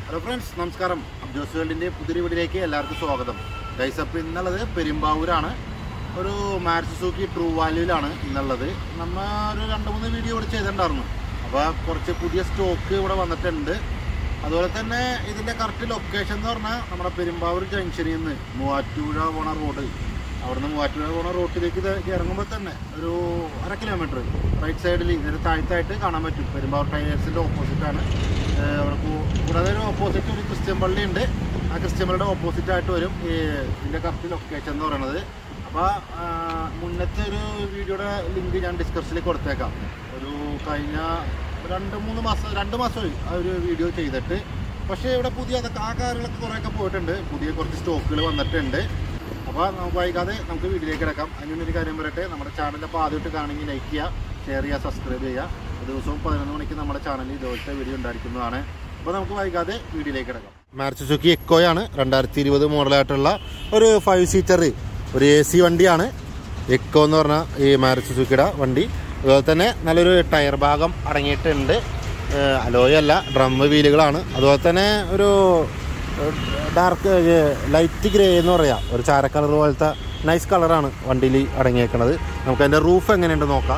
Hello friends നമസ്കാരം അബ്ജോസ് വേൾഡിൻ്റെ പുതിയ വീഡിയോയിലേക്ക് എല്ലാവർക്കും സ്വാഗതം ഗൈസ് അപ്പോൾ ഇന്നുള്ളത് പെരുമ്പാവൂരാണ് ഒരു മാരുസുസുക്കി ട്രൂ വാല്യൂവിലാണ് ഇന്നുള്ളത് നമ്മൾ ഒരു രണ്ട് മൂന്ന് വീഡിയോ ഇവിടെ ചെയ്തിട്ടുണ്ടായിരുന്നു അപ്പോൾ കുറച്ച് പുതിയ സ്റ്റോക്ക് ഇവിടെ വന്നിട്ടുണ്ട് അതുപോലെ തന്നെ ഇതിൻ്റെ കറക്റ്റ് ലൊക്കേഷൻ എന്ന് പറഞ്ഞാൽ നമ്മുടെ പെരുമ്പാവൂർ ജംഗ്ഷനിൽ നിന്ന് മൂവാറ്റുപുഴ പോണ റോഡ് അവിടുന്ന് മൂവാറ്റുപുഴ പോണ റോട്ടിലേക്ക് ഇത് ഇറങ്ങുമ്പോൾ തന്നെ ഒരു അര കിലോമീറ്റർ റൈറ്റ് സൈഡിൽ ഇതിന് താഴത്തായിട്ട് കാണാൻ പറ്റും പെരുമ്പാവൂർ ടയേഴ്സിൻ്റെ ഓപ്പോസിറ്റാണ് അവിടെ കൂ- കൂടാതെ ഒരു ഓപ്പോസിറ്റ് ഒരു ക്രിസ്ത്യൻ പള്ളി ഉണ്ട് ആ ക്രിസ്ത്യൻ പള്ളിയുടെ ഓപ്പോസിറ്റ് ആയിട്ട് വരും ഈ ഇതിൻ്റെ കറക്റ്റ് ലൊക്കേഷൻ എന്ന് പറയുന്നത് അപ്പോൾ മുന്നത്തെ ഒരു വീഡിയോയുടെ ലിങ്ക് ഞാൻ ഡിസ്ക്രിപ്ഷനിൽ കൊടുത്തേക്കാം ഒരു കഴിഞ്ഞ രണ്ട് മൂന്ന് മാസം രണ്ട് മാസമായി ആ ഒരു വീഡിയോ ചെയ്തിട്ട് പക്ഷേ ഇവിടെ പുതിയ അതൊക്കെ ആ കാര്യങ്ങളൊക്കെ കുറേയൊക്കെ പോയിട്ടുണ്ട് പുതിയ കുറച്ച് സ്റ്റോക്കുകൾ വന്നിട്ടുണ്ട് അപ്പോൾ നമുക്ക് വൈകാതെ നമുക്ക് വീഡിയോയിലേക്ക് കിടക്കാം അതിനൊരു കാര്യം പറയട്ടെ നമ്മുടെ ചാനൽ അപ്പോൾ ആദ്യമായിട്ട് കാണുമെങ്കിൽ ലൈക്ക് ചെയ്യുക ഷെയർ ചെയ്യുക സബ്സ്ക്രൈബ് ചെയ്യുക ദിവസവും പതിനൊന്ന് മണിക്ക് നമ്മുടെ ചാനലിൽ ഇതുപോലത്തെ വീഡിയോ ഉണ്ടായിരിക്കുന്നതാണ് അപ്പോൾ നമുക്ക് വൈകാതെ വീഡിയോയിലേക്ക് കിടക്കാം മാർച്ചുസുക്കി എക്കോയാണ് രണ്ടായിരത്തി ഇരുപത് മോഡലായിട്ടുള്ള ഒരു ഫൈവ് സീറ്റർ ഒരു എ സി വണ്ടിയാണ് എക്കോ എന്ന് പറഞ്ഞ ഈ മാരുസുസുക്കിയുടെ വണ്ടി അതുപോലെ തന്നെ നല്ലൊരു ടയർ ഭാഗം അടങ്ങിയിട്ടുണ്ട് അലോയ് അല്ല ഡ്രം വീലുകളാണ് അതുപോലെ തന്നെ ഒരു ഡാർക്ക് ലൈറ്റ് ഗ്രേ എന്ന് പറയാം ഒരു ചാര കളർ പോലത്തെ നൈസ് കളറാണ് വണ്ടിയിൽ അടങ്ങിയേക്കുന്നത് നമുക്ക് അതിൻ്റെ റൂഫ് എങ്ങനെയുണ്ട് നോക്കാം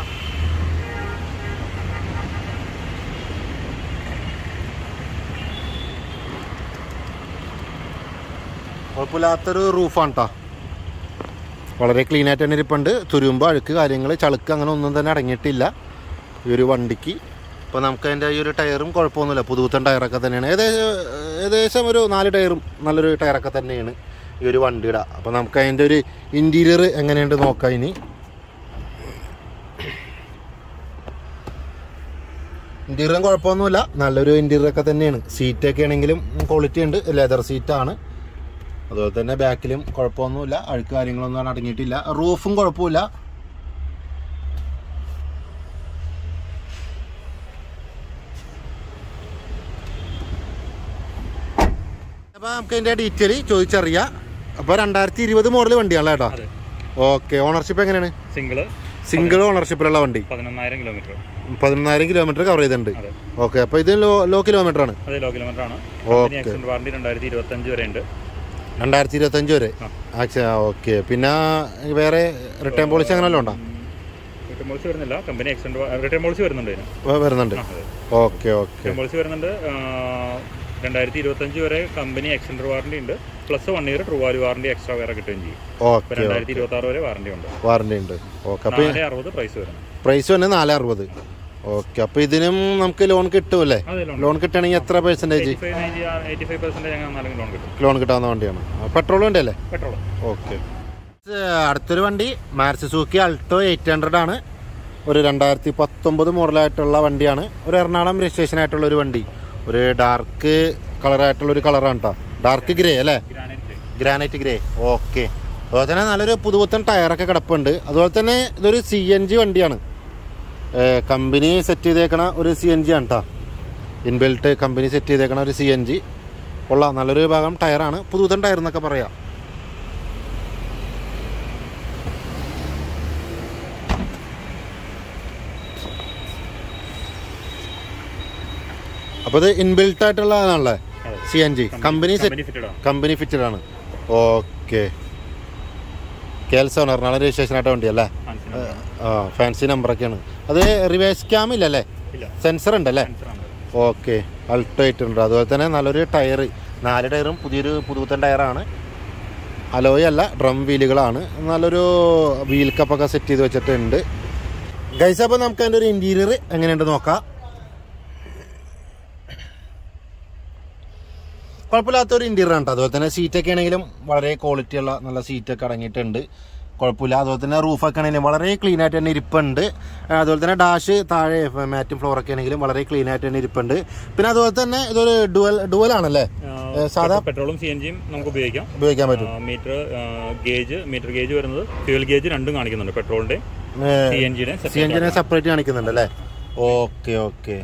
കുഴപ്പമില്ലാത്തൊരു റൂഫാണ് കേട്ടോ വളരെ ക്ലീൻ ആയിട്ട് തന്നെ ഇരിപ്പുണ്ട് തുരുമ്പ് അഴുക്ക് കാര്യങ്ങൾ ചളുക്ക് അങ്ങനെ ഒന്നും തന്നെ അടങ്ങിയിട്ടില്ല ഈ ഒരു വണ്ടിക്ക് അപ്പോൾ നമുക്ക് അതിൻ്റെ ഈ ഒരു ടയറും കുഴപ്പമൊന്നുമില്ല പുതുപുത്തൻ ടയറൊക്കെ തന്നെയാണ് ഏകദേശം ഏകദേശം ഒരു നാല് ടയറും നല്ലൊരു ടയറൊക്കെ തന്നെയാണ് ഈ ഒരു വണ്ടിയുടെ അപ്പോൾ നമുക്ക് അതിൻ്റെ ഒരു ഇൻറ്റീരിയർ എങ്ങനെയുണ്ട് നോക്കാം ഇനി ഇൻറ്റീരിയറും കുഴപ്പമൊന്നുമില്ല നല്ലൊരു ഇൻറ്റീരിയറൊക്കെ തന്നെയാണ് സീറ്റൊക്കെ ആണെങ്കിലും ക്വാളിറ്റി ഉണ്ട് ലെതർ സീറ്റാണ് അതുപോലെ തന്നെ ബാക്കിലും കുഴപ്പമൊന്നുമില്ല അഴുക്ക് കാര്യങ്ങളൊന്നും അടങ്ങിയിട്ടില്ല റൂഫും കുഴപ്പമില്ല അപ്പോൾ നമുക്ക് അതിൻ്റെ ഡീറ്റെയിൽ ചോദിച്ചറിയാം അപ്പോൾ രണ്ടായിരത്തി ഇരുപത് മോഡൽ വണ്ടിയാണല്ലോ കേട്ടോ അതെ ഓക്കെ ഓണർഷിപ്പ് എങ്ങനെയാണ് സിംഗിള് സിംഗിൾ ഓണർഷിപ്പിലുള്ള വണ്ടി പതിനൊന്നായിരം കിലോമീറ്റർ പതിനൊന്നായിരം കിലോമീറ്റർ കവർ ചെയ്തിട്ടുണ്ട് അതെ ഓക്കെ അപ്പോൾ ഇത് ലോ ലോ കിലോമീറ്റർ ആണ് അതെ ലോ കിലോമീറ്റർ ആണ് ഓക്കെ ആക്സിഡന്റ് വാറണ്ടി രണ്ടായിരത്തി ഇരുപത്തഞ്ച് വരെ ഉണ്ട് രണ്ടായിരത്തി ഇരുപത്തഞ്ച് വരെ ആ. ആച്ചാ ഓക്കെ പിന്നെ വേറെ റിട്ടേൺ പോളിസി അങ്ങനെയല്ലോ ഉണ്ടോ റിട്ടേൺ പോളിസി വരുന്നില്ല കമ്പനി ആക്സിഡന്റ് റിട്ടേൺ പോളിസി വരുന്നുണ്ട് ഇതിന് വ- വരുന്നുണ്ട് ആ, അതെ ഓക്കെ ഓക്കെ റിട്ടേൺ പോളിസി വരുന്നുണ്ട് രണ്ടായിരത്തി ഇരുപത്തഞ്ച് വരെ കമ്പനി ആക്സിഡന്റ് വാറണ്ടി ഉണ്ട് plus one year true value warranty extra വേറെ കിട്ടുകയും ചെയ്യും ഇപ്പൊ ഓക്കെ രണ്ടായിരത്തി ഇരുപത്തി ആറ് വരെ വാറണ്ടി ഉണ്ട് വാറണ്ടി ഉണ്ട് ഓക്കെ അപ്പോൾ നാല് അറുപത് പ്രൈസ് വരുന്നത് പ്രൈസ് തന്നെ നാല് അറുപത് ഓക്കെ അപ്പോൾ ഇതിനും നമുക്ക് ലോൺ കിട്ടുമല്ലേ അതെ ലോൺ ലോൺ കിട്ടുകയാണെങ്കിൽ എത്ര percentage eighty five ninety eighty five percentage അങ്ങനെ നാലെങ്കിലും ലോൺ കിട്ടും ലോൺ കിട്ടാവുന്ന വണ്ടിയാണ് പെട്രോൾ വണ്ടി അല്ലേ പെട്രോൾ ഓക്കെ അടുത്തൊരു വണ്ടി മാർസിസൂക്കി അൾട്ടോ എയ്റ്റ് ഹൺഡ്രഡ് ആണ് ഒരു രണ്ടായിരത്തി പത്തൊമ്പത് മോഡലായിട്ടുള്ള വണ്ടിയാണ് ഒരു എറണാകുളം രജിസ്ട്രേഷൻ ആയിട്ടുള്ള ഒരു വണ്ടി ഒരു ഡാർക്ക് കളറായിട്ടുള്ള ഒരു കളറാണ് കേട്ടോ ഡാർക്ക് ഗ്രേ അല്ലേ ഗ്രാനൈറ്റ് ഗ്രാനൈറ്റ് ഗ്രേ ഓക്കെ അതുപോലെ തന്നെ നല്ലൊരു പുതുപുത്തൻ ടയറൊക്കെ കിടപ്പുണ്ട് അതുപോലെ തന്നെ ഇതൊരു സി എൻ ജി വണ്ടിയാണ് കമ്പനി സെറ്റ് ചെയ്തേക്കണ ഒരു സി എൻ ജി ആണ് കേട്ടോ ഇൻബിൽട്ട് കമ്പനി സെറ്റ് ചെയ്തേക്കണ ഒരു സി എൻ ജി കൊള്ളാം നല്ലൊരു ഭാഗം ടയറാണ് പുതുപുത്തൻ ടയർ എന്നൊക്കെ പറയാം അപ്പോൾ ഇത് ഇൻബിൽട്ട് ആയിട്ടുള്ള ആണല്ലേ അതെ C N G company set company fitted ആണ് കമ്പനി ഫിറ്റഡ് ആണ് ഓക്കെ കേൽസോൺ എറണാകുളം രജിസ്ട്രേഷൻ ആയിട്ട് വണ്ടി അല്ലേ ഫാൻസി ആ ഫാൻസി നമ്പറൊക്കെയാണ് അത് റിവേഴ്സ് ക്യാം ഇല്ലല്ലേ ഇല്ല സെൻസർ ഉണ്ടല്ലേ സെൻസർ ആണ് ഓക്കെ അൾട്ടോ എയ്റ്റ് ഉണ്ട് അതുപോലെ തന്നെ നല്ലൊരു ടയർ നാല് ടയറും പുതിയൊരു പുതുപുത്തൻ ടയറാണ് അലോയ് അല്ല ഡ്രം വീലുകളാണ് നല്ലൊരു വീൽ കപ്പൊക്കെ സെറ്റ് ചെയ്ത് വെച്ചിട്ടുണ്ട് ഗൈസ് അപ്പോൾ നമുക്ക് അതിൻ്റെ ഒരു ഇൻറ്റീരിയർ എങ്ങനെയുണ്ട് നോക്കാം കുഴപ്പമില്ലാത്തൊരു ഇൻറ്റീരിയർ ആണ് കേട്ടോ അതുപോലെ തന്നെ സീറ്റൊക്കെ ആണെങ്കിലും വളരെ ക്വാളിറ്റി ഉള്ള നല്ല സീറ്റൊക്കെ അടങ്ങിയിട്ടുണ്ട് കുഴപ്പമില്ല അതുപോലെ തന്നെ റൂഫൊക്കെ ആണെങ്കിലും വളരെ ക്ലീൻ ആയിട്ട് തന്നെ ഇരിപ്പുണ്ട് ആ, അതുപോലെ തന്നെ ഡാഷ് താഴെ മാറ്റും ഫ്ലോറൊക്കെ ആണെങ്കിലും വളരെ ക്ലീൻ ആയിട്ട് തന്നെ ഇരിപ്പുണ്ട് പിന്നെ അതുപോലെ തന്നെ ഇതൊരു ഡുവൽ ഡുവൽ ആണല്ലേ ഏ, സാധാ പെട്രോളും സി എൻ ജിയും നമുക്ക് ഉപയോഗിക്കാം ഉപയോഗിക്കാൻ പറ്റും മീറ്റർ ഗേജ് മീറ്റർ ഗേജ് വരുന്നത് ഫ്യൂൽ ഗേജ് രണ്ടും കാണിക്കുന്നുണ്ട് പെട്രോളിന്റെ സി എൻ ജിയുടെ സി എഞ്ചിനെ സെപ്പറേറ്റ് കാണിക്കുന്നുണ്ട് അല്ലേ ഓക്കെ ഓക്കെ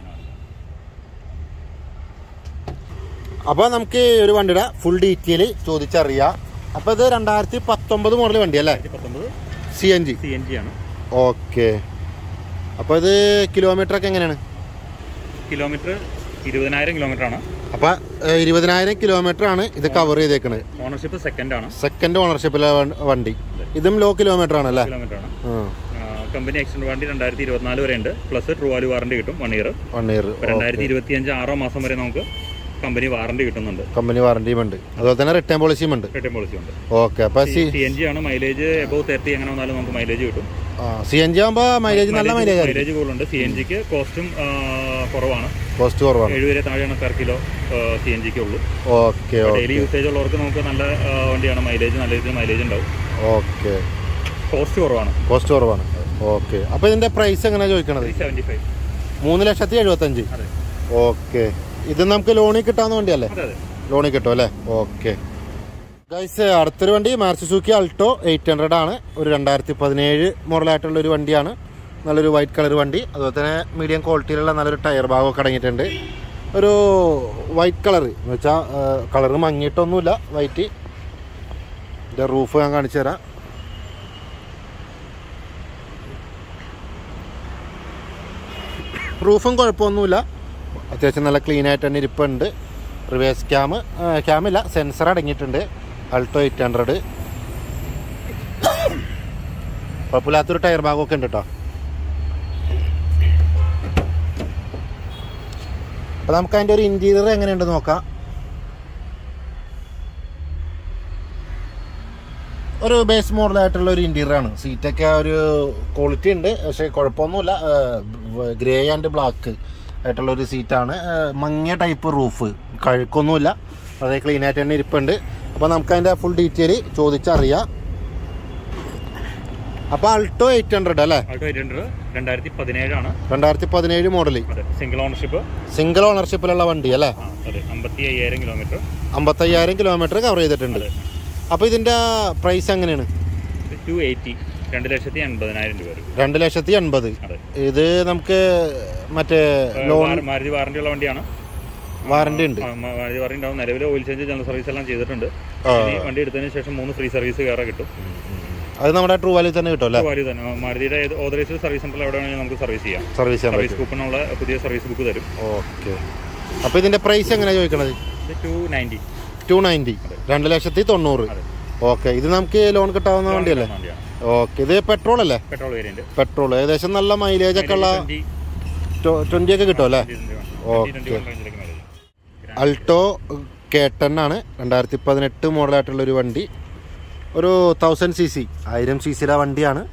അപ്പോൾ നമുക്ക് ഒരു വണ്ടിയുടെ ഫുൾ ഡീറ്റെയിൽ ചോദിച്ചറിയാം അപ്പോൾ ഇത് രണ്ടായിരത്തി പത്തൊമ്പത് മോഡൽ വണ്ടി അല്ലേ പത്തൊമ്പത് C N G C N G ആണ് ഓക്കെ അപ്പോൾ ഇത് കിലോമീറ്റർ ഒക്കെ എങ്ങനെയാണ് കിലോമീറ്റർ ഇരുപതിനായിരം കിലോമീറ്റർ ആണ് അപ്പോൾ ഇരുപതിനായിരം കിലോമീറ്റർ ആണ് ഇത് കവർ ചെയ്തേക്കുന്നത് ഓണർഷിപ്പ് സെക്കൻഡ് ആണ് സെക്കൻഡ് ഓണർഷിപ്പിലെ വണ്ടി ഇതും ലോ കിലോമീറ്റർ ആണല്ലേ കിലോമീറ്റർ ആണ് ആ കമ്പനി എക്സ്റ്റൻഡ് വാറണ്ടി രണ്ടായിരത്തി ഇരുപത്തിനാല് വരെ ഉണ്ട് പ്ലസ് ട്രൂ വാല്യൂ വാറണ്ടി കിട്ടും വൺ ഇയർ വൺ ഇയർ രണ്ടായിരത്തി ഇരുപത്തി അഞ്ച് ആറോ മാസം വരെ നമുക്ക് കമ്പനി വാറണ്ടി കിട്ടുന്നുണ്ട് കമ്പനി വാറണ്ടിയും ഉണ്ട് അതുപോലെ തന്നെ റിട്ടേൺ പോളിസിയും ഉണ്ട് റിട്ടേൺ പോളിസി ഉണ്ട് ഓക്കെ അപ്പോൾ സി സി എൻ ജി ആണ് മൈലേജ് എബവ് തേർട്ടി എങ്ങനെ വന്നാലും നമുക്ക് മൈലേജ് കിട്ടും സി എൻ ജി ആകുമ്പോൾ മൈലേജ് നല്ല മൈലേജ് ആയിരിക്കും മൈലേജ് കൂടുതലുണ്ട് സി എൻ ജിക്ക് കോസ്റ്റും കുറവാണ് കോസ്റ്റ് കുറവാണ് ഏഴ് വരെ താഴെയാണ് പെർ കിലോ സി എൻ ജിക്ക് ഉള്ളൂ ഓക്കെ ഡെയിലി യൂസേജ് ഉള്ളവർക്ക് നമുക്ക് നല്ല ആ, വണ്ടിയാണ് മൈലേജ് നല്ല രീതിയിൽ മൈലേജ് ഉണ്ടാവും ഓക്കെ കോസ്റ്റ് കുറവാണ് കോസ്റ്റ് കുറവാണ് ഓക്കെ അപ്പോൾ ഇതിൻ്റെ പ്രൈസ് എങ്ങനെയാണ് ചോദിക്കണത് ത്രീ സെവൻറ്റി ഫൈവ് മൂന്ന് ലക്ഷത്തി എഴുപത്തഞ്ച് അതെ ഓക്കെ ഇത് നമുക്ക് ലോണിൽ കിട്ടാവുന്ന വണ്ടിയല്ലേ അതെ അതെ ലോണിൽ കിട്ടും അല്ലേ ഓക്കെ ഗൈസ് അടുത്തൊരു വണ്ടി മാർസിസൂക്കി അൾട്ടോ എയ്റ്റ് ഹൺഡ്രഡ് ആണ് ഒരു രണ്ടായിരത്തി പതിനേഴ് മോഡലായിട്ടുള്ള ഒരു വണ്ടിയാണ് നല്ലൊരു വൈറ്റ് കളർ വണ്ടി അതുപോലെ തന്നെ മീഡിയം ക്വാളിറ്റിയിലുള്ള നല്ലൊരു ടയർ ഭാഗമൊക്കെ അടങ്ങിയിട്ടുണ്ട് ഒരു വൈറ്റ് കളർ എന്ന് വെച്ചാൽ കളർ മങ്ങിയിട്ടൊന്നുമില്ല വൈറ്റ് ഇതിൻ്റെ റൂഫ് ഞാൻ കാണിച്ചു തരാം റൂഫും കുഴപ്പമൊന്നുമില്ല അത്യാവശ്യം നല്ല ക്ലീൻ ആയിട്ട് തന്നെ ഇരിപ്പുണ്ട് റിവേഴ്സ് ക്യാം ക്യാമില്ല സെൻസർ അടങ്ങിയിട്ടുണ്ട് അൾട്ടോ എയ്റ്റ് ഹൺഡ്രഡ് കുഴപ്പമില്ലാത്തൊരു ടയർ ഭാഗമൊക്കെ ഉണ്ട് കേട്ടോ അപ്പോൾ നമുക്ക് അതിൻ്റെ ഒരു ഇൻറ്റീരിയർ എങ്ങനെയുണ്ട് നോക്കാം ഒരു ബേസ് മോഡലായിട്ടുള്ള ഒരു interior ആണ് സീറ്റൊക്കെ ഒരു ക്വാളിറ്റി ഉണ്ട് പക്ഷേ കുഴപ്പമൊന്നുമില്ല ഗ്രേ ആൻഡ് ബ്ലാക്ക് ആയിട്ടുള്ള ഒരു സീറ്റാണ് മങ്ങിയ ടൈപ്പ് റൂഫ് കഴുക്കൊന്നുമില്ല വളരെ ക്ലീൻ ആയിട്ട് തന്നെ ഇരിപ്പുണ്ട് അപ്പോൾ നമുക്ക് അതിൻ്റെ ഫുൾ ഡീറ്റെയിൽ ചോദിച്ചറിയാം അപ്പോൾ അൾട്ടോ എയ്റ്റ് ഹൺഡ്രഡ് അല്ലേ ആൾട്ടോ എയ്റ്റ് ഹൺഡ്രഡ് രണ്ടായിരത്തി പതിനേഴാണ് രണ്ടായിരത്തി പതിനേഴ് മോഡൽ അതെ സിംഗിൾ ഓണർഷിപ്പ് സിംഗിൾ ഓണർഷിപ്പിലുള്ള വണ്ടി അല്ലേ ആ അതെ അമ്പത്തി അയ്യായിരം കിലോമീറ്റർ അമ്പത്തയ്യായിരം കിലോമീറ്റർ കവർ ചെയ്തിട്ടുണ്ട് അതെ അപ്പോൾ ഇതിൻ്റെ പ്രൈസ് എങ്ങനെയാണ് ടു എയ്റ്റി രണ്ട് ലക്ഷത്തി എൺപതിനായിരം രൂപ വരും രണ്ട് ലക്ഷത്തി എൺപത് അതെ ഇത് നമുക്ക് മറ്റേ ലോൺ വാര- മാരുതി വാറണ്ടി ഉള്ള വണ്ടിയാണ് വാറണ്ടി ഉണ്ട് ആ, മ- മാരുതി വാറണ്ടി ഉണ്ടാവും നിലവിൽ ഓയിൽ ചേഞ്ച് ജനറൽ സർവീസ് എല്ലാം ചെയ്തിട്ടുണ്ട് ആ. ഇനി വണ്ടി എടുത്തതിന് ശേഷം മൂന്ന് ഫ്രീ സർവീസ് കയറാൻ കിട്ടും അത് നമ്മുടെ ട്രൂ വാല്യൂ തന്നെ കിട്ടും അല്ലേ വാല്യൂ തന്നെ ആ, മാരുതിയുടെ ഏത് ഓതറൈസ്ഡ് സർവീസ് സെന്ററിൽ എവിടെ വേണമെങ്കിലും നമുക്ക് സർവീസ് ചെയ്യാം സർവീസ് ചെയ്യാൻ സർവീസ് പറ്റും കൂപ്പണുള്ള പുതിയ സർവീസ് ബുക്ക് തരും ഓക്കെ അപ്പോൾ ഇതിൻ്റെ പ്രൈസ് എങ്ങനെയാണ് ചോദിക്കണത് ഇത് ടു നയൻറ്റി ടു നയൻറ്റി രണ്ട് ലക്ഷത്തി തൊണ്ണൂറ് അതെ ഓക്കെ ഇത് നമുക്ക് ലോൺ കിട്ടാവുന്ന വണ്ടിയല്ലേ വണ്ടിയാണ് ഓക്കെ ഇത് പെട്രോൾ അല്ലേ പെട്രോൾ വേരിയന്റ് പെട്രോൾ ഏകദേശം നല്ല മൈലേജ് ഒക്കെ ഉള്ള ട്വൻറ്റി ഒക്കെ കിട്ടും അല്ലേ ഓക്കെ അൾട്ടോ കേട്ടൻ ആണ് രണ്ടായിരത്തി പതിനെട്ട് മോഡലായിട്ടുള്ള ഒരു വണ്ടി ഒരു തൗസൻഡ് സി സി ആയിരം സി സിയുടെ വണ്ടിയാണ്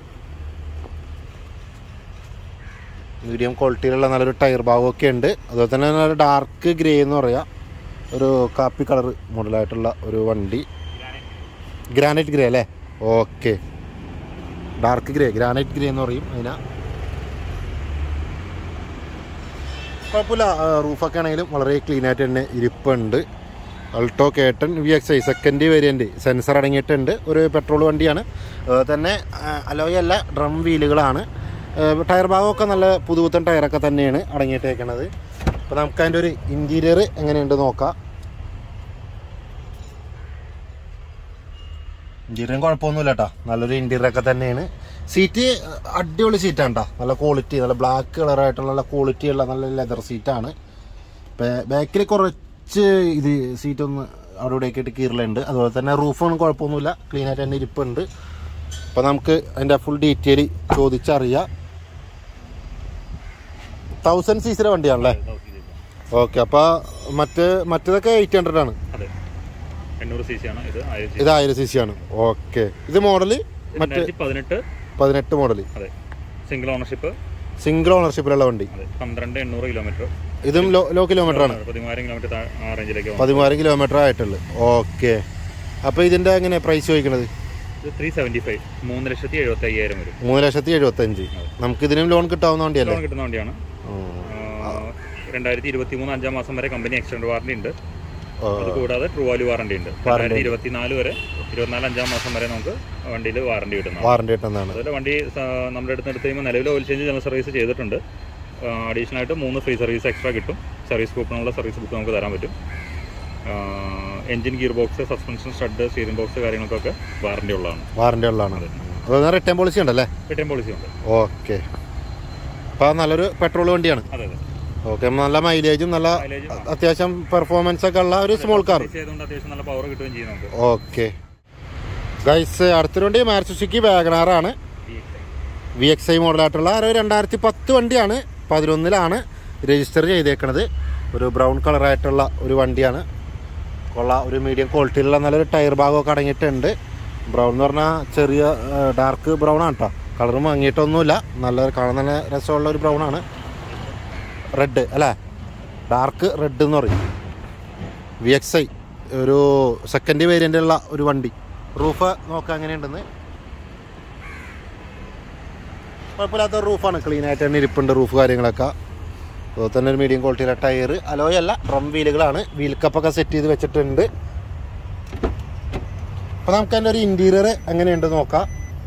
മീഡിയം ക്വാളിറ്റിയിലുള്ള നല്ലൊരു ടയർ ഭാഗമൊക്കെ ഉണ്ട് അതുപോലെ തന്നെ നല്ല ഡാർക്ക് ഗ്രേ എന്ന് പറയാം ഒരു കാപ്പി കളർ മോഡലായിട്ടുള്ള ഒരു വണ്ടി ഗ്രാനൈറ്റ് ഗ്രേ അല്ലേ okay dark grey granite grey എന്ന് പറയും അതിനാ കുഴപ്പമില്ല ആ, റൂഫൊക്കെ ആണെങ്കിലും വളരെ ക്ലീൻ ആയിട്ട് തന്നെ ഇരിപ്പുണ്ട് അൾട്ടോ കേട്ടൻ V X I second variant sensor അടങ്ങിയിട്ടുണ്ട് ഒരു പെട്രോൾ വണ്ടിയാണ് അതുപോലെ തന്നെ അലോയ് അല്ല ഡ്രം വീലുകളാണ് ആ, ടയർ ഭാഗമൊക്കെ നല്ല പുതുപുത്തൻ ടയറൊക്കെ തന്നെയാണ് അടങ്ങിയിട്ടേക്കണത് അപ്പോൾ നമുക്ക് അതിൻ്റെ ഒരു ഇൻറ്റീരിയർ എങ്ങനെയുണ്ട് നോക്കാം ഇൻറ്റീരിയറും കുഴപ്പമൊന്നുമില്ല കേട്ടോ നല്ലൊരു ഇൻറ്റീരിയർ ഒക്കെ തന്നെയാണ് സീറ്റ് അടിപൊളി സീറ്റാണ് കേട്ടോ നല്ല ക്വാളിറ്റി നല്ല ബ്ലാക്ക് കളറായിട്ടുള്ള നല്ല ക്വാളിറ്റി ഉള്ള നല്ല ലെതർ സീറ്റാണ് ബാക്കിൽ കുറച്ച് ഇത് സീറ്റ് ഒന്ന് അവിടെ ഇവിടെയൊക്കെ ഇട്ട് കീറലുണ്ട് അതുപോലെ തന്നെ റൂഫൊന്നും കുഴപ്പമൊന്നുമില്ല ക്ലീൻ ആയിട്ട് തന്നെ ഇരിപ്പുണ്ട് അപ്പോൾ നമുക്ക് അതിൻ്റെ ഫുൾ ഡീറ്റെയിൽ ചോദിച്ചറിയാം തൗസൻഡ് സി സിയുടെ വണ്ടിയാണല്ലേ ഓക്കെ അപ്പോൾ മറ്റ് മറ്റേതൊക്കെ എയ്റ്റ് ഹൺഡ്രഡ് ആണ് അതെ എണ്ണൂറ് സി സി ആണ് ഇത് ആയിരത്തി ഇത് ആയിരം സി സി ആണ് ഓക്കെ ഇത് മോഡല് മറ്റ് രണ്ടായിരത്തി പതിനെട്ട് പതിനെട്ട് മോഡൽ അതെ സിംഗിൾ ഓണർഷിപ്പ് സിംഗിൾ ഓണർഷിപ്പിലുള്ള വണ്ടി അതെ പന്ത്രണ്ട് എണ്ണൂറ് കിലോമീറ്റർ ഇതും ലോ ലോ കിലോമീറ്റർ ആണ് പതിമൂവായിരം കിലോമീറ്റർ ആ റേഞ്ചിലേക്ക് പോകും പതിമൂവായിരം കിലോമീറ്റർ ആയിട്ടുള്ളൂ ഓക്കെ അപ്പോൾ ഇതിൻ്റെ എങ്ങനെ പ്രൈസ് ചോദിക്കണത് ഇത് ത്രീ സെവൻറ്റി ഫൈവ് മൂന്ന് ലക്ഷത്തി എഴുപത്തി അയ്യായിരം വരും മൂന്ന് ലക്ഷത്തി എഴുപത്തഞ്ച് നമുക്ക് ഇതിനും ലോൺ കിട്ടാവുന്ന വണ്ടിയല്ലേ ലോൺ കിട്ടുന്ന വണ്ടിയാണ് രണ്ടായിരത്തി ഇരുപത്തി മൂന്ന് അഞ്ചാം മാസം വരെ കമ്പനി എക്സ്റ്റൻഡ് വാറണ്ടി ഉണ്ട് അത് കൂടാതെ ട്രൂ വാല്യൂ വാറണ്ടി ഉണ്ട് രണ്ടായിരത്തി ഇരുപത്തിനാല് വരെ ഇരുപത്തിനാല് അഞ്ചാം മാസം വരെ നമുക്ക് വണ്ടിയിൽ വാറണ്ടി കിട്ടുന്നതാണ് വാറണ്ടി കിട്ടുന്നതാണ് അതുപോലെ വണ്ടി സ- നമ്മുടെ അടുത്ത് എടുത്ത് കഴിയുമ്പോൾ നിലവിൽ ഓയിൽ ചേഞ്ച് ജനറൽ സർവീസ് ചെയ്തിട്ടുണ്ട് അഡീഷണൽ ആയിട്ട് മൂന്ന് ഫ്രീ സർവീസ് എക്സ്ട്രാ കിട്ടും സർവീസ് കൂപ്പണുള്ള സർവീസ് ബുക്ക് നമുക്ക് തരാൻ പറ്റും engine gear box suspension stud steering box കാര്യങ്ങൾക്കൊക്കെ വാറണ്ടി ഉള്ളതാണ് വാറണ്ടി ഉള്ളതാണ് അതുപോലെ റിട്ടേൺ പോളിസി ഉണ്ടല്ലേ റിട്ടേൺ പോളിസി ഉണ്ട് ഓക്കെ അപ്പോൾ നല്ലൊരു പെട്രോൾ വണ്ടിയാണ് അതെ അതെ ഓക്കെ നല്ല മൈലേജും നല്ല മൈലേജും അത്യാവശ്യം പെർഫോമൻസ് ഒക്കെ ഉള്ള ഒരു സ്മോൾ കാർ ചെയ്തുകൊണ്ട് അത്യാവശ്യം നല്ല പവർ കിട്ടുകയും ചെയ്യും നമുക്ക് ഓക്കെ ഗൈസ് അടുത്തൊരു വണ്ടി മാർസുസുക്കി വാഗനാറാണ് വി എക്സ് ഐ മോഡലായിട്ടുള്ള ഒരു രണ്ടായിരത്തി പത്ത് വണ്ടിയാണ് പതിനൊന്നിലാണ് രജിസ്റ്റർ ചെയ്തേക്കണത് ഒരു ബ്രൗൺ കളറായിട്ടുള്ള ഒരു വണ്ടിയാണ് കൊള്ള ഒരു മീഡിയം ക്വാളിറ്റിയിലുള്ള നല്ലൊരു ടയർ ഭാഗമൊക്കെ അടങ്ങിയിട്ടുണ്ട് ബ്രൗൺ എന്ന് പറഞ്ഞാൽ ചെറിയ ഡാർക്ക് ബ്രൗൺ ആണ് കേട്ടോ കളർ മങ്ങിയിട്ടൊന്നുമില്ല നല്ല കാണാൻ നല്ല രസമുള്ള ഒരു ബ്രൗൺ ആണ് റെഡ് അല്ലേ ഡാർക്ക് റെഡ് എന്ന് പറയും വി എക്സ് ഐ ഒരു സെക്കൻഡ് വേരിയൻ്റുള്ള ഒരു വണ്ടി റൂഫ് നോക്കാം എങ്ങനെയുണ്ടെന്ന് കുഴപ്പമില്ലാത്ത റൂഫാണ് ക്ലീൻ ആയിട്ട് തന്നെ ഇരിപ്പുണ്ട് റൂഫ് കാര്യങ്ങളൊക്കെ അതുപോലെ തന്നെ ഒരു മീഡിയം ക്വാളിറ്റിയിലെ ടയർ അലോയ് അല്ല ഡ്രം വീലുകളാണ് വീൽ കപ്പൊക്കെ സെറ്റ് ചെയ്ത് വെച്ചിട്ടുണ്ട് അപ്പോൾ നമുക്ക് അതിൻ്റെ ഒരു ഇൻറ്റീരിയർ എങ്ങനെയുണ്ട് നോക്കാം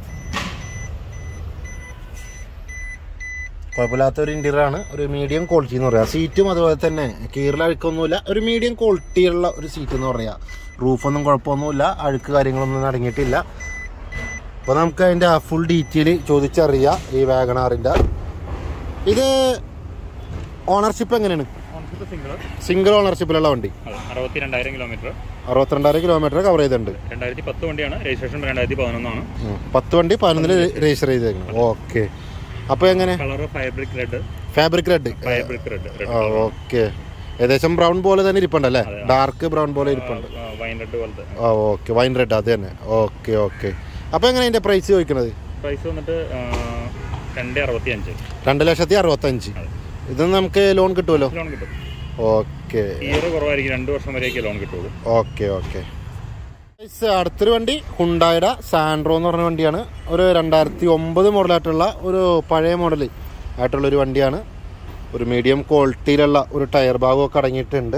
കുഴപ്പമില്ലാത്ത ഒരു ഇൻറ്റീരിയർ ആണ് ഒരു മീഡിയം ക്വാളിറ്റി എന്ന് പറയാം സീറ്റും അതുപോലെ തന്നെ കീറിൽ അഴുക്കൊന്നുമില്ല ഒരു മീഡിയം ക്വാളിറ്റിയുള്ള ഒരു സീറ്റ് എന്ന് പറയാം റൂഫൊന്നും കുഴപ്പമൊന്നുമില്ല അഴുക്ക് കാര്യങ്ങളൊന്നും അടങ്ങിയിട്ടില്ല അപ്പോൾ നമുക്ക് അതിൻ്റെ ഫുൾ ഡീറ്റെയിൽ ചോദിച്ചറിയാം ഈ വാഗണാറിൻ്റെ ഇത് ഓണർഷിപ്പ് എങ്ങനെയാണ് ഓണർഷിപ്പ് സിംഗിൾ സിംഗിൾ ഓണർഷിപ്പിലുള്ള വണ്ടി അതെ അറുപത്തി രണ്ടായിരം കിലോമീറ്റർ അറുപത്തിരണ്ടായിരം കിലോമീറ്റർ കവർ ചെയ്തിട്ടുണ്ട് രണ്ടായിരത്തി പത്ത് വണ്ടിയാണ് രജിസ്ട്രേഷൻ രണ്ടായിരത്തി പതിനൊന്നാണ് ഉം. പത്ത് വണ്ടി പതിനൊന്നിൽ രജിസ്റ്റർ ചെയ്തേക്കണം ഓക്കെ അപ്പോൾ എങ്ങനെ colour fabric red fabric red fabric red ആ ഓക്കെ ഏകദേശം ബ്രൗൺ പോലെ തന്നെ ഇരിപ്പുണ്ടല്ലേ ഡാർക്ക് ബ്രൗൺ പോലെ ഇരിപ്പുണ്ട് വൈൻ റെഡ് പോലത്തെ ആ ഓക്കെ വൈൻ റെഡ് അത് തന്നെ ഓക്കെ ഓക്കെ അപ്പോൾ എങ്ങനെ അതിൻ്റെ പ്രൈസ് ചോദിക്കണത് പ്രൈസ് വന്നിട്ട് ആ, രണ്ട് അറുപത്തി അഞ്ച് രണ്ട് ലക്ഷത്തി അറുപത്തഞ്ച് ഇത് നമുക്ക് ലോൺ കിട്ടുമല്ലോ ലോൺ കിട്ടും ഓക്കെ ഇയർ കുറവായിരിക്കും രണ്ട് വർഷം വരെയൊക്കെ ലോൺ കിട്ടുള്ളൂ ഓക്കെ ഓക്കെ അടുത്തൊരു വണ്ടി ഹുണ്ടായുടെ സാൻഡ്രോ എന്ന് പറഞ്ഞ വണ്ടിയാണ് ഒരു രണ്ടായിരത്തി ഒമ്പത് മോഡലായിട്ടുള്ള ഒരു പഴയ മോഡൽ ആയിട്ടുള്ള ഒരു വണ്ടിയാണ് ഒരു മീഡിയം ക്വാളിറ്റിയിലുള്ള ഒരു ടയർ ഭാഗമൊക്കെ അടങ്ങിയിട്ടുണ്ട്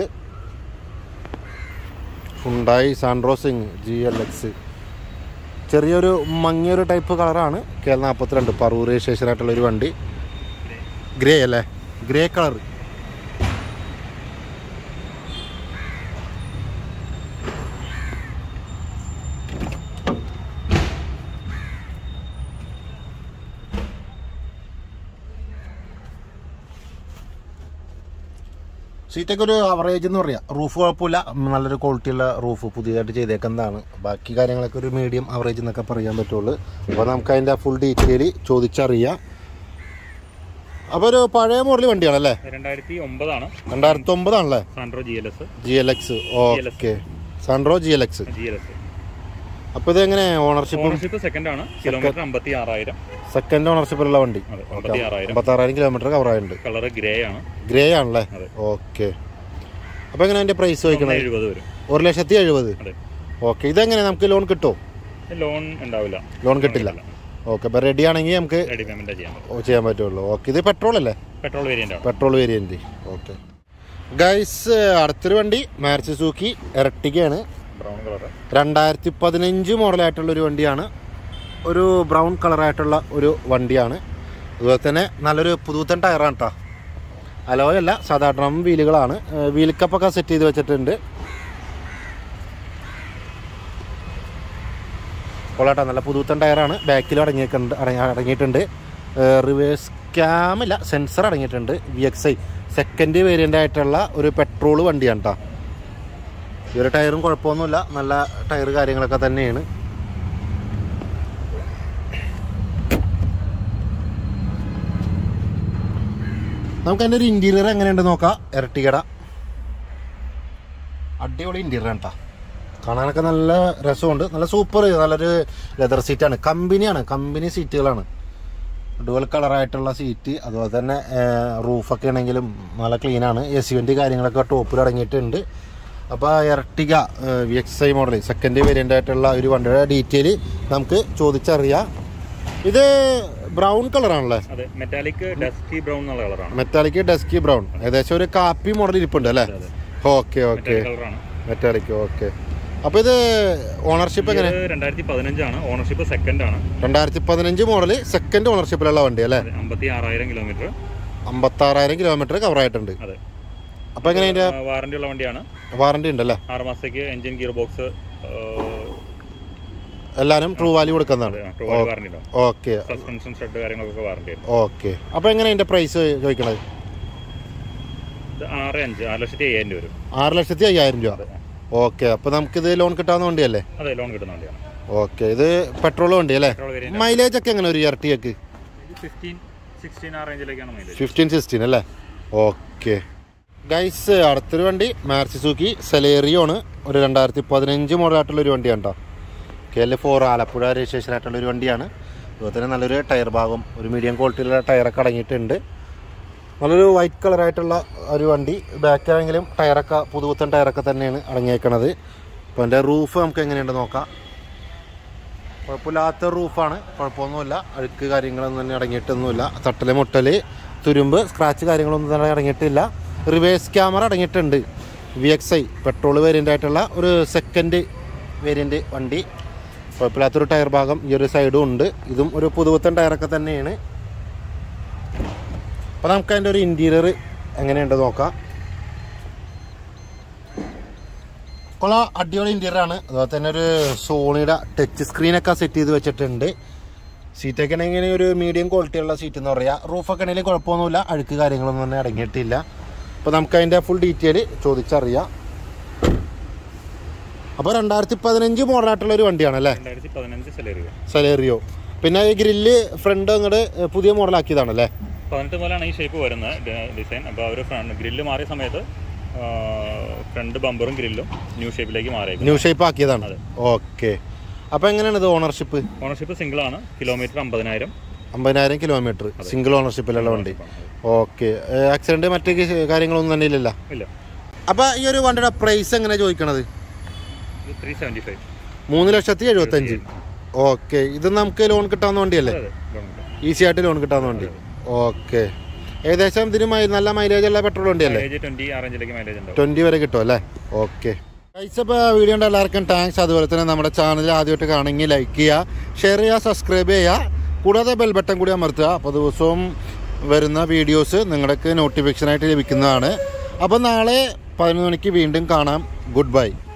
Hyundai Santro Xing G L X ചെറിയൊരു മങ്ങിയൊരു ടൈപ്പ് കളറാണ് കെ എൽ നാൽപ്പത്തിരണ്ട് പറൂർ രജിസ്ട്രേഷൻ ആയിട്ടുള്ള ഒരു വണ്ടി ഗ്രേ അല്ലേ ഗ്രേ കളർ സീറ്റൊക്കെ ഒരു അവറേജ് എന്ന് പറയാം റൂഫ് കുഴപ്പമില്ല ഉം, നല്ലൊരു ക്വാളിറ്റിയുള്ള റൂഫ് പുതിയതായിട്ട് ചെയ്തേക്കുന്നതാണ് ബാക്കി കാര്യങ്ങളൊക്കെ ഒരു മീഡിയം അവറേജ് എന്നൊക്കെ പറയാൻ പറ്റുള്ളൂ അപ്പോൾ നമുക്ക് അതിൻ്റെ ഫുൾ ഡീറ്റെയിൽ ചോദിച്ചറിയാം അപ്പോൾ ഒരു പഴയ മോഡൽ വണ്ടിയാണല്ലേ രണ്ടായിരത്തി ഒമ്പതാണ് രണ്ടായിരത്തി ഒമ്പതാണല്ലേ Santro G L S G L X okay Santro G L X G L S അപ്പോൾ ഇത് എങ്ങനെ ഓണർഷിപ്പും ഓണർഷിപ്പ് സെക്കൻഡ് ആണ് കിലോമീറ്റർ അമ്പത്തി ആറായിരം സെക്കൻഡ് ഓണർഷിപ്പിലുള്ള വണ്ടി അതെ അമ്പത്തി ആറായിരം അമ്പത്താറായിരം കിലോമീറ്റർ കവർ ആയിട്ടുണ്ട് കളർ ഗ്രേ ആണ് ഗ്രേ ആണല്ലേ അതെ. ഓക്കെ അപ്പോൾ എങ്ങനെ അതിൻ്റെ പ്രൈസ് ചോദിക്കണത് എഴുപത് വരും ഒരു ലക്ഷത്തി എഴുപത് അതെ ഓക്കെ ഇതെങ്ങനെ നമുക്ക് ലോൺ കിട്ടുമോ ലോൺ ഉണ്ടാവില്ല ലോൺ കിട്ടില്ല ഓക്കെ അപ്പോൾ റെഡി ആണെങ്കിൽ നമുക്ക് റെഡി പേയ്മെന്റ് ചെയ്യാൻ പറ്റും ഓ, ചെയ്യാൻ പറ്റുള്ളൂ ഓക്കെ ഇത് പെട്രോൾ അല്ലേ പെട്രോൾ വേരിയന്റ് ആണ് പെട്രോൾ വേരിയൻറ്റ് ഓക്കെ ഗൈസ് അടുത്തൊരു വണ്ടി മാർച്ച് സൂക്കി എരട്ടിക്കയാണ് ബ്രൗൺ കളർ രണ്ടായിരത്തി പതിനഞ്ച് മോഡലായിട്ടുള്ള ഒരു വണ്ടിയാണ് ഒരു ബ്രൗൺ കളറായിട്ടുള്ള ഒരു വണ്ടിയാണ് അതുപോലെ തന്നെ നല്ലൊരു പുതുത്തൻ ടയറാണ് കേട്ടോ അലോയ് അല്ല സാധാ ഡ്രം വീലുകളാണ് ഏഹ് വീൽ കപ്പൊക്കെ സെറ്റ് ചെയ്ത് വെച്ചിട്ടുണ്ട് കൊള്ളാട്ടോ നല്ല പുതുത്തൻ ടയറാണ് ബാക്കിൽ അടങ്ങിയിട്ടുണ്ട് അടങ്ങി- അടങ്ങിയിട്ടുണ്ട് റിവേഴ്സ് ക്യാമില്ല സെൻസർ അടങ്ങിയിട്ടുണ്ട് V X I second variant ആയിട്ടുള്ള ഒരു പെട്രോൾ വണ്ടിയാണ് കേട്ടോ ഈ ഒരു ടയറും കുഴപ്പമൊന്നുമില്ല നല്ല ടയർ കാര്യങ്ങളൊക്കെ തന്നെയാണ് നമുക്ക് അതിൻ്റെ ഒരു ഇൻറ്റീരിയർ എങ്ങനെയുണ്ട് നോക്കാം ഇരട്ടിക്കട അടിപൊളി ഇൻറ്റീരിയർ ആണ് കേട്ടോ കാണാനൊക്കെ നല്ല രസമുണ്ട് നല്ല സൂപ്പർ നല്ലൊരു ലെതർ സീറ്റാണ് കമ്പനിയാണ് കമ്പനി സീറ്റുകളാണ് ഡുവൽ കളറായിട്ടുള്ള സീറ്റ് അതുപോലെ തന്നെ റൂഫൊക്കെ ആണെങ്കിലും നല്ല ക്ലീനാണ് എ സി വെൻ്റ് കാര്യങ്ങളൊക്കെ ടോപ്പിൽ അടങ്ങിയിട്ടുണ്ട് അപ്പോൾ Ertiga V X I model second variant ആയിട്ടുള്ള ഒരു വണ്ടിയുടെ ഡീറ്റെയിൽ നമുക്ക് ചോദിച്ചറിയാം ഇത് ബ്രൗൺ കളറാണല്ലേ അതെ മെറ്റാലിക് ഡസ്റ്റി ബ്രൗൺ എന്നുള്ള കളറാണ് മെറ്റാലിക് ഡസ്കി ബ്രൗൺ ഏകദേശം ഒരു കാപ്പി മോഡൽ ഇരിപ്പുണ്ട് അല്ലേ അതെ ഓക്കെ ഓക്കെ മെറ്റാലിക് കളറാണ് മെറ്റാലിക് ഓക്കെ അപ്പോൾ ഇത് ഓണർഷിപ്പ് എങ്ങനെ ഇത് രണ്ടായിരത്തി പതിനഞ്ചാണ് ഓണർഷിപ്പ് സെക്കൻഡ് ആണ് രണ്ടായിരത്തി പതിനഞ്ച് മോഡൽ സെക്കൻഡ് ഓണർഷിപ്പിലുള്ള വണ്ടി അല്ലേ അതെ അമ്പത്തി ആറായിരം കിലോമീറ്റർ അമ്പത്താറായിരം കിലോമീറ്റർ കവർ ആയിട്ടുണ്ട് അതെ അപ്പോൾ എങ്ങനെ അതിൻ്റെ വാറന്റി ഉള്ള വണ്ടിയാണ് വാറണ്ടി ഉണ്ടല്ലേ ആറ് മാസത്തേക്ക് എഞ്ചിൻ ഗിയർ ബോക്സ് എല്ലാവരും ട്രൂ വാല്യൂ കൊടുക്കുന്നതാണ് വാറന്റി ഉണ്ടാവും ഓക്കെ സസ്പെൻഷൻ ഷെഡ് കാര്യങ്ങളൊക്കെ വാറന്റി ഉണ്ട് ഓക്കെ അപ്പോൾ എങ്ങനെ അതിൻ്റെ പ്രൈസ് ചോദിക്കണത് ഇത് ആറ് അഞ്ച് ആറ് ലക്ഷത്തി അയ്യായിരം രൂപ വരും ആറ് ലക്ഷത്തി അയ്യായിരം രൂപ ഓക്കെ അപ്പോൾ നമുക്കിത് ലോൺ കിട്ടാവുന്ന വണ്ടിയല്ലേ അതെ ലോൺ കിട്ടുന്ന വണ്ടിയാണ് ഓക്കെ ഇത് പെട്രോൾ വണ്ടി അല്ലേ പെട്രോൾ വേരിയന്റ് മൈലേജ് ഒക്കെ എങ്ങനെ ഒരു ഇയർട്ടിയൊക്കെ ഫിഫ്റ്റീൻ സിക്സ്റ്റീൻ ആ റേഞ്ചിലേക്കാണ് മൈലേജ് ഫിഫ്റ്റീൻ സിക്സ്റ്റീൻ അല്ലേ ഓക്കെ ഗൈസ് അടുത്തൊരു വണ്ടി മാർസിസൂക്കി സെലേറിയോ ആണ് ഒരു രണ്ടായിരത്തി പതിനഞ്ച് മോഡലായിട്ടുള്ള ഒരു വണ്ടിയാണ് കേട്ടോ K L four Alappuzha registration ആയിട്ടുള്ള ഒരു വണ്ടിയാണ് അതുപോലെ തന്നെ നല്ലൊരു ടയർ ഭാഗം ഒരു മീഡിയം ക്വാളിറ്റിയിലുള്ള ടയറൊക്കെ അടങ്ങിയിട്ടുണ്ട് നല്ലൊരു വൈറ്റ് കളറായിട്ടുള്ള ഒരു വണ്ടി ബാക്കിലാണെങ്കിലും ടയറൊക്കെ പുതുപുത്തൻ ടയറൊക്കെ തന്നെയാണ് അടങ്ങിയേക്കണത് അപ്പോൾ എൻ്റെ റൂഫ് നമുക്ക് എങ്ങനെയുണ്ട് നോക്കാം കുഴപ്പമില്ലാത്ത റൂഫാണ് കുഴപ്പമൊന്നുമില്ല അഴുക്ക് കാര്യങ്ങളൊന്നും തന്നെ അടങ്ങിയിട്ടൊന്നുമില്ല തട്ടല് മുട്ടല് തുരുമ്പ് സ്ക്രാച്ച് കാര്യങ്ങളൊന്നും തന്നെ അടങ്ങിയിട്ടില്ല റിവേഴ്സ് ക്യാമറ അടങ്ങിയിട്ടുണ്ട് V X I petrol variant ആയിട്ടുള്ള ഒരു സെക്കൻഡ് വേരിയൻ്റ് വണ്ടി കുഴപ്പമില്ലാത്തൊരു ടയർ ഭാഗം ഈ ഒരു സൈഡും ഉണ്ട് ഇതും ഒരു പുതുപുത്തൻ ടയറൊക്കെ തന്നെയാണ് അപ്പോൾ നമുക്ക് അതിൻ്റെ ഒരു ഇൻറ്റീരിയർ എങ്ങനെയുണ്ട് നോക്കാം കൊള്ള അടിപൊളി ഇൻറ്റീരിയർ ആണ് അതുപോലെ തന്നെ ഒരു സോണിയുടെ ടച്ച് സ്ക്രീനൊക്കെ സെറ്റ് ചെയ്ത് വെച്ചിട്ടുണ്ട് സീറ്റൊക്കെ ആണെങ്കിൽ ഒരു മീഡിയം ക്വാളിറ്റി ഉള്ള സീറ്റ് എന്ന് പറയാം റൂഫൊക്കെ ആണെങ്കിലും കുഴപ്പമൊന്നുമില്ല അഴുക്ക് കാര്യങ്ങളൊന്നും തന്നെ അടങ്ങിയിട്ടില്ല അപ്പോൾ നമുക്ക് അതിൻ്റെ ഫുൾ ഡീറ്റെയിൽ ചോദിച്ചറിയാം അപ്പോൾ രണ്ടായിരത്തി പതിനഞ്ച് മോഡലായിട്ടുള്ള ഒരു വണ്ടിയാണ് അല്ലേ രണ്ടായിരത്തി പതിനഞ്ച് സെലറിയോ സലേറിയോ പിന്നെ ഈ ഗ്രില്ല് ഫ്രണ്ട് അങ്ങോട്ട് പുതിയ മോഡലാക്കിയതാണല്ലേ പതിനെട്ട് മുതലാണ് ഈ ഷേപ്പ് വരുന്നത് ഡിസൈൻ അപ്പോൾ അവർ ഫ്രണ്ട് ഗ്രില്ല് മാറിയ സമയത്ത് ഫ്രണ്ട് ബമ്പറും ഗ്രില്ലും ന്യൂ ഷേപ്പിലേക്ക് മാറിയേക്കും ന്യൂ ഷേപ്പ് ആക്കിയതാണ് അതെ. ഓക്കെ അപ്പോൾ എങ്ങനെയാണ് ഇത് ഓണർഷിപ്പ് ഓണർഷിപ്പ് സിംഗിൾ ആണ് കിലോമീറ്റർ അമ്പതിനായിരം അമ്പതിനായിരം കിലോമീറ്റർ സിംഗിൾ ഓണർഷിപ്പിലുള്ള വണ്ടി ഓക്കെ ആക്സിഡന്റ് മറ്റു കി- കാര്യങ്ങളൊന്നും തന്നെ ഇല്ലല്ലോ ഇല്ല അപ്പോൾ ഈ ഒരു വണ്ടിയുടെ പ്രൈസ് എങ്ങനെ ചോദിക്കണത് ത്രീ സെവൻറ്റി ഫൈവ് മൂന്ന് ലക്ഷത്തി എഴുപത്തഞ്ച് ഓക്കെ ഇത് നമുക്ക് ലോൺ കിട്ടാവുന്ന വണ്ടിയല്ലേ അതെ ഗവൺമെൻറ് ഈസി ആയിട്ട് ലോൺ കിട്ടാവുന്ന വണ്ടി ഓക്കെ ഏകദേശം ഇതിന് മൈ- നല്ല മൈലേജ് ഉള്ള പെട്രോൾ വണ്ടിയല്ലേ മൈലേജ് ട്വൻറ്റി ആ റേഞ്ചിലേക്ക് മൈലേജ് ഉണ്ടാവും ട്വൻറ്റി വരെ കിട്ടും അല്ലേ ഓക്കെ ഇപ്പോൾ വീഡിയോ ഉണ്ട് എല്ലാവർക്കും താങ്ക്സ് അതുപോലെ തന്നെ നമ്മുടെ ചാനൽ ആദ്യമായിട്ട് കാണുമെങ്കിൽ ലൈക്ക് ചെയ്യുക ഷെയർ ചെയ്യുക സബ്സ്ക്രൈബ് ചെയ്യുക കൂടാതെ ബെൽ ബട്ടൺ കൂടി അമർത്തുക അപ്പോൾ ദിവസവും വരുന്ന വീഡിയോസ് നിങ്ങൾക്ക് നോട്ടിഫിക്കേഷനായിട്ട് ലഭിക്കുന്നതാണ് അപ്പോൾ നാളെ പതിനൊന്ന് മണിക്ക് വീണ്ടും കാണാം ഗുഡ് ബൈ